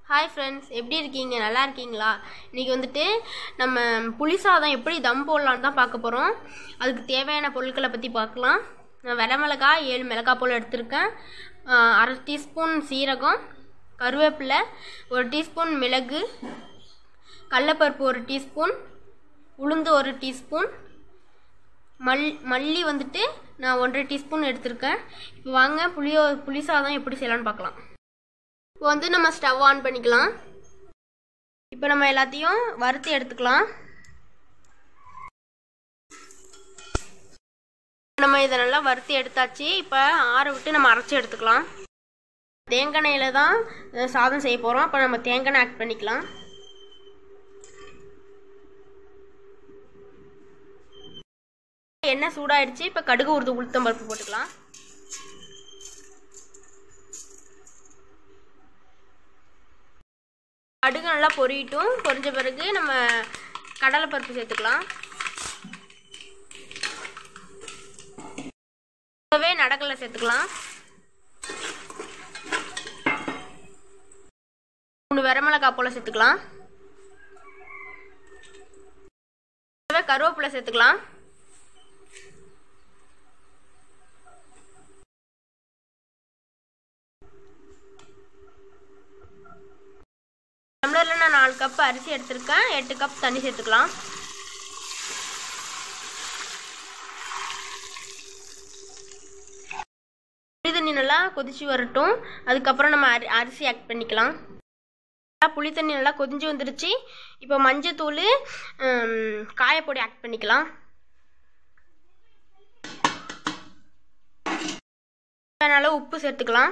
hi friends எப்படி இருக்கீங்க நல்லா இருக்கீங்களா இன்றைக்கி வந்துட்டு நம்ம புளி சாதம் எப்படி தம் போடலான்னு தான் பார்க்க போகிறோம் அதுக்கு தேவையான பொருட்களை பற்றி பார்க்கலாம் நான் வெலை மிளகாய் ஏழு மிளகாய் போல் எடுத்திருக்கேன் ஆஹ் அரை டீஸ்பூன் சீரகம் கருவேப்பிலை ஒரு டீஸ்பூன் மிளகு கடலப்பருப்பு ஒரு டீஸ்பூன் உளுந்து ஒரு டீஸ்பூன் மல் மல்லி வந்துட்டு நான் ஒன்றரை டீஸ்பூன் எடுத்திருக்கேன் இப்போ வாங்க புளியோ புளி சாதம் எப்படி செய்யலான்னு பார்க்கலாம் இப்போ வந்து நம்ம ஸ்டவ் ஆன் பண்ணிக்கலாம் இப்போ நம்ம எல்லாத்தையும் வறுத்து எடுத்துக்கலாம் நம்ம இதை நல்லா வறுத்து எடுத்தாச்சு இப்போ ஆற விட்டு நம்ம அரைச்சி எடுத்துக்கலாம் தேங்காய் எண்ணெயில் தான் அஹ், சாதம் செய்ய போகிறோம் அப்போ நம்ம தேங்காய் எண்ணெய் ஆட் பண்ணிக்கலாம் எண்ணெய் சூடாயிடுச்சு இப்போ கடுகு உருது உளுத்தம் பருப்பு போட்டுக்கலாம் கடுகு நல்லா பொரியட்டும் பொரிஞ்ச பிறகு நம்ம கடலைப்பருப்பு சேர்த்துக்கலாம் இப்போவே நடக்கலை சேர்த்துக்கலாம் மூணு வரமிளகாய் போல் சேர்த்துக்கலாம் இப்போவே கருவேப்பிலை சேர்த்துக்கலாம் டம்ளரில் நான் நாலு கப் அரிசி எடுத்திருக்கேன் எட்டு கப் தண்ணி சேர்த்துக்கலாம் புளி தண்ணி நல்லா கொதிச்சு வரட்டும் அதுக்கப்புறம் நம்ம அரி அரிசி ஆட் பண்ணிக்கலாம் நல்லா புளி தண்ணி நல்லா கொதிஞ்சு வந்துருச்சு இப்போ மஞ்சத்தூள் ஹம், காயப்பொடி ஆட் பண்ணிக்கலாம் நல்லா உப்பு சேர்த்துக்கலாம்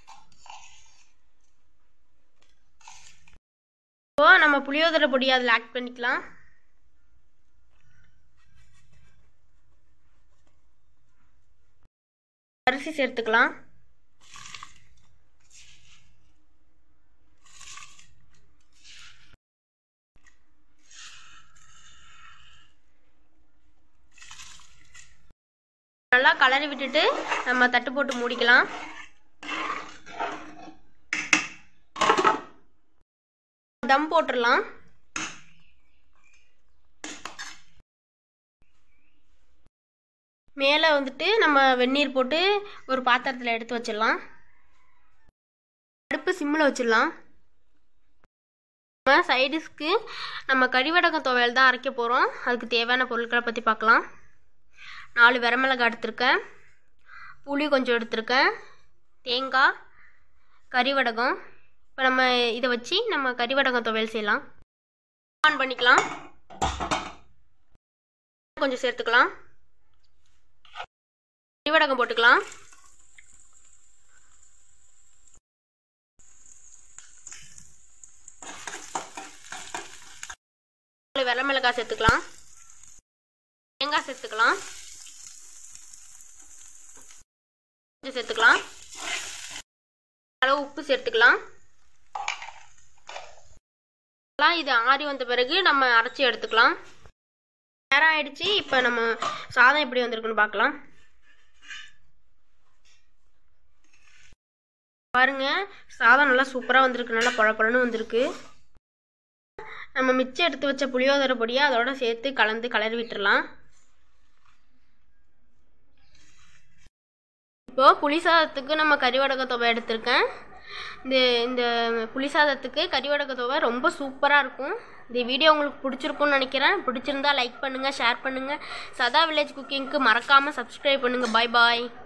இப்போ நம்ம புளியோதரை பொடி அதில் ஆட் பண்ணிக்கலாம் அரிசி சேர்த்துக்கலாம் நல்லா கலரி விட்டுட்டு நம்ம தட்டு போட்டு மூடிக்கலாம் தம் போட்டுடலாம் மேலே வந்துட்டு நம்ம வெந்நீர் போட்டு ஒரு பாத்திரத்தில் எடுத்து வச்சிடலாம் அடுப்பு சிம்மில் வச்சிடலாம் நம்ம சைடிஷ்க்கு நம்ம கறிவடகம் துவையல் தான் அரைக்க போகிறோம் அதுக்கு தேவையான பொருட்களை பற்றி பார்க்கலாம் நாலு வரமிளகாய் எடுத்திருக்கேன் புளி கொஞ்சம் எடுத்திருக்கேன் தேங்காய் கறிவடகம் இப்போ நம்ம இதை வச்சு நம்ம கறிவடகம் துவையல் செய்யலாம் ஆன் பண்ணிக்கலாம் கொஞ்சம் சேர்த்துக்கலாம் கறிவடகம் போட்டுக்கலாம் வெள்ளை மிளகாய் சேர்த்துக்கலாம் தேங்காய் சேர்த்துக்கலாம் கொஞ்சம் சேர்த்துக்கலாம் அளவு உப்பு சேர்த்துக்கலாம் எல்லாம் இது ஆறி வந்த பிறகு நம்ம அரைச்சி எடுத்துக்கலாம் நேரம் ஆயிடுச்சு இப்போ நம்ம சாதம் எப்படி வந்திருக்குன்னு பார்க்கலாம் பாருங்க சாதம் நல்லா சூப்பராக வந்திருக்கு நல்லா பழப்பழன்னு வந்திருக்கு நம்ம மிச்சம் எடுத்து வச்ச புளியோதரை பொடியை அதோட சேர்த்து கலந்து கலரி விட்டுறலாம் இப்போ புளி சாதத்துக்கு நம்ம கறிவடக துவை எடுத்திருக்கேன் இந்த இந்த புளி சாதத்துக்கு கறிவடக துவை ரொம்ப சூப்பராக இருக்கும் இந்த வீடியோ உங்களுக்கு பிடிச்சிருக்கும்னு நினைக்கிறேன் பிடிச்சிருந்தா லைக் பண்ணுங்கள் ஷேர் பண்ணுங்கள் சதா வில்லேஜ் குக்கிங்க்கு மறக்காமல் சப்ஸ்கிரைப் பண்ணுங்கள் பாய் பாய்